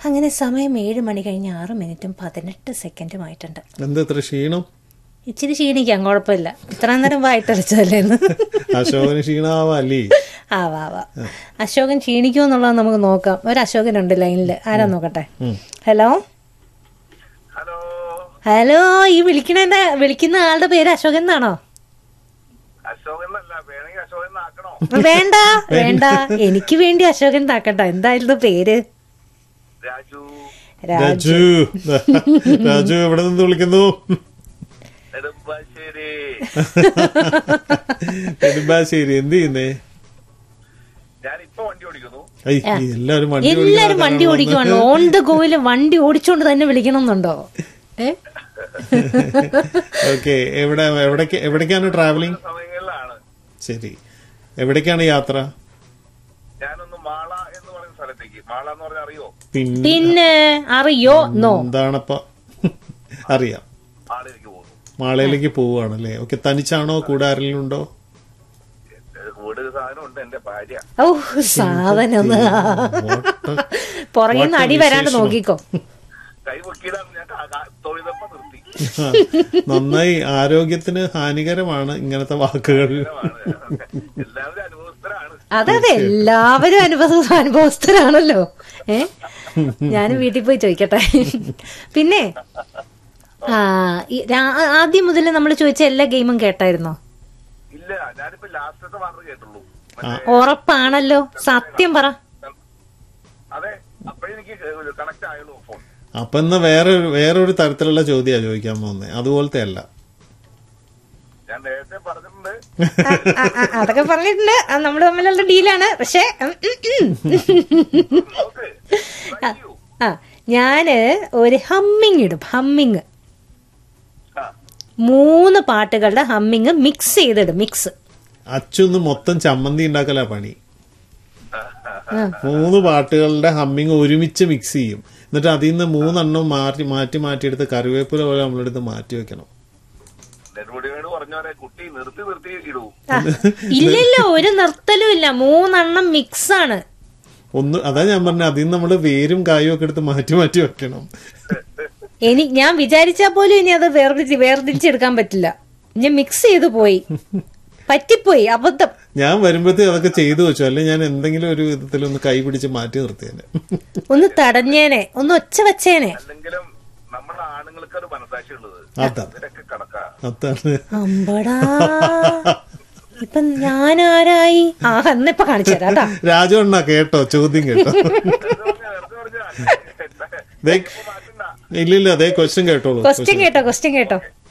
അങ്ങനെ സമയം ഏഴ് മണി കഴിഞ്ഞ് ആറ് മിനിറ്റും പതിനെട്ട് സെക്കൻഡുമായിട്ടുണ്ട് എന്താ ഇത്ര ക്ഷീണം ഇച്ചിരി ക്ഷീണിക്കാം കുഴപ്പമില്ല ഇത്ര നേരം വായിട്ടടിച്ചതല്ലേ എന്ന് അശോകന് ക്ഷീണാവല്ലേ ആവാ അശോകൻ ക്ഷീണിക്കുമോ എന്നുള്ളത് നമുക്ക് നോക്കാം ഒരു അശോകനുണ്ട് ലൈനിൽ ആരാ നോക്കട്ടെ ഹലോ ഹലോ ഹലോ ഈ വിളിക്കണ വിളിക്കുന്ന ആളുടെ പേര് അശോകൻ എന്നാണോ അശോകൻ എന്നല്ല വേണമെങ്കിൽ അശോകൻ എന്നാക്കണോ വേണ്ട വേണ്ട എനിക്ക് വേണ്ടി അശോകൻ താക്കട്ടോ എന്തായിരുന്നു പേര് രാജു രാജു രാജു രാജു എവിടെ നിന്ന് വിളിക്കുന്നു നെടുമ്പാശ്ശേരി നെടുമ്പാശ്ശേരി എന്ത് ചെയ്യുന്നേ ഞാൻ ഇപ്പൊ വണ്ടി ഓടിക്കുന്നു ഐ, ഈ എല്ലാവരും വണ്ടി എല്ലാരും വണ്ടി ഓടിക്കുവാണ് ഓൺ ദ ഗോയില് വണ്ടി ഓടിച്ചോണ്ട് തന്നെ വിളിക്കണമെന്നുണ്ടോ ഏ ഓക്കെ എവിടെ എവിടേക്ക് എവിടേക്കാണ് ട്രാവലിംഗ് സമയങ്ങളിലാണ് ശരി എവിടേക്കാണ് യാത്ര ഞാനൊന്ന് മാള എന്ന് പറയുന്ന സ്ഥലത്തേക്ക് മാള എന്ന് പറഞ്ഞാൽ അറിയോ പിന്നെ പിന്നെ അറിയോ നോ എന്താണപ്പ അറിയാം മാളയിലേക്ക് പോകുന്നു മാളയിലേക്ക് പോവുകയാണല്ലേ ഓക്കെ തനിച്ചാണോ കൂടെ ആരെങ്കിലും ഉണ്ടോ എന്റെ കൂടെ ഒരു സാധനം ഉണ്ട് എന്റെ ഭാര്യ ഓ സാധനം ഒന്ന് പുറകിൽ നിന്ന് അടി വരാണ്ട് നോക്കിക്കോ കൈ പൊക്കിയതാണ് ഞാൻ കാ- കാ- തൊഴുതപ്പ നിർത്തി നന്നായി ആരോഗ്യത്തിന് ഹാനികരമാണ് ഇങ്ങനത്തെ വാക്കുകൾ എല്ലാവരും അനുഭവസ്ഥരാണ് അതെ അതെ എല്ലാവരും അനുഭവ അനുഭവസ്ഥരാണല്ലോ ഏ ഞാനും വീട്ടിൽ പോയി ചോദിക്കട്ടെ പിന്നെ ആ ഈ രാ- ആദ്യം മുതൽ നമ്മൾ ചോദിച്ച എല്ലാ ഗെയിമും കേട്ടായിരുന്നോ ഇല്ല ഞാനിപ്പോ ലാസ്റ്റത്തെ മാത്രമേ കേട്ടുള്ളൂ ഉറപ്പാണല്ലോ സത്യം പറ അതെ അപ്പോഴെനിക്ക് കണക്ട് ആയുള്ളൂ ഫോൺ അപ്പൊ എന്നാ വേറെ വേറൊരു തരത്തിലുള്ള ചോദ്യാ ചോദിക്കാൻ പോകുന്നത് അതുപോലത്തെ അല്ല ഞാൻ നേരത്തെ പറഞ്ഞിട്ടുണ്ട് ആ, ആ, അതൊക്കെ പറഞ്ഞിട്ടുണ്ട് നമ്മൾ തമ്മിലുള്ള ഡീലാണ് പക്ഷെ ഉം, ഉം, ഉം. നോക്ക് Try ചെയ്യൂ. ആ ഞാന് ഒരു ഹമ്മിങ് ഇടും ഹമ്മിങ് ആ മൂന്ന് പാട്ടുകളുടെ ഹമ്മിങ് മിക്സ് ചെയ്തിടും മിക്സ് അച്ഛന്ന് മൊത്തം ചമ്മന്തി ഉണ്ടാക്കലാ പണി മൂന്ന് പാട്ടുകളുടെ ഹമ്മിങ് ഒരുമിച്ച് മിക്സ് ചെയ്യും എന്നിട്ട് അതിൽ നിന്ന് മൂന്നെണ്ണം മാറ്റി മാറ്റി മാറ്റിയെടുത്ത് കറിവേപ്പില പോലെ നമ്മളെടുത്ത് മാറ്റി വെക്കണം നെടുമുടിയോട് പറഞ്ഞ പോലെ കുട്ടി നിർത്തി നിർത്തി ഇടൂ ആ, ഇല്ലില്ല ഒരു നിർത്തലും ഇല്ല മൂന്നെണ്ണം മിക്സ് ആണ് ഒന്ന് അതാ ഞാൻ പറഞ്ഞ അതിൽ നിന്ന് നമ്മള് വേരും കായും ഒക്കെ എടുത്ത് മാറ്റി മാറ്റി വെക്കണം ഇനി ഞാൻ വിചാരിച്ചാ പോലും ഇനി അത് വേർതിരിച്ച് വേർതിരിച്ചെടുക്കാൻ പറ്റില്ല ഞാൻ മിക്സ് ചെയ്തു പോയി പറ്റിപ്പോയി അബദ്ധം ഞാൻ വരുമ്പോഴത്തേ അതൊക്കെ ചെയ്തു വെച്ചു അല്ലെ ഞാൻ എന്തെങ്കിലും ഒരു വിധത്തിൽ ഒന്ന് കൈ പിടിച്ച് മാറ്റി നിർത്തിയേനെ ഒന്ന് തടഞ്ഞേനെ ഒന്ന് ഒച്ച വെച്ചേനെ അല്ലെങ്കിലും നമ്മുടെ ആണുങ്ങൾക്ക് ഒരു മനസാക്ഷി ഉള്ളത് അതാണ് ഇവരൊക്കെ കണക്കാ അതാണ് അമ്പടാ ഇപ്പൊ ഞാൻ ആരായി ആ എന്നിപ്പൊ കാണിച്ചു തരാം കേട്ടാ രാജു അണ്ണ കേട്ടോ ചോദ്യം കേട്ടോ നേരത്തെ പറഞ്ഞ നേരത്തെ പറഞ്ഞ ദേ, മാറ്റണ്ട ഇല്ലില്ല അതേ ക്വസ്റ്റ്യൻ കേട്ടോളൂ ക്വസ്റ്റ്യൻ കേട്ടോ ക്വസ്റ്റ്യൻ കേട്ടോ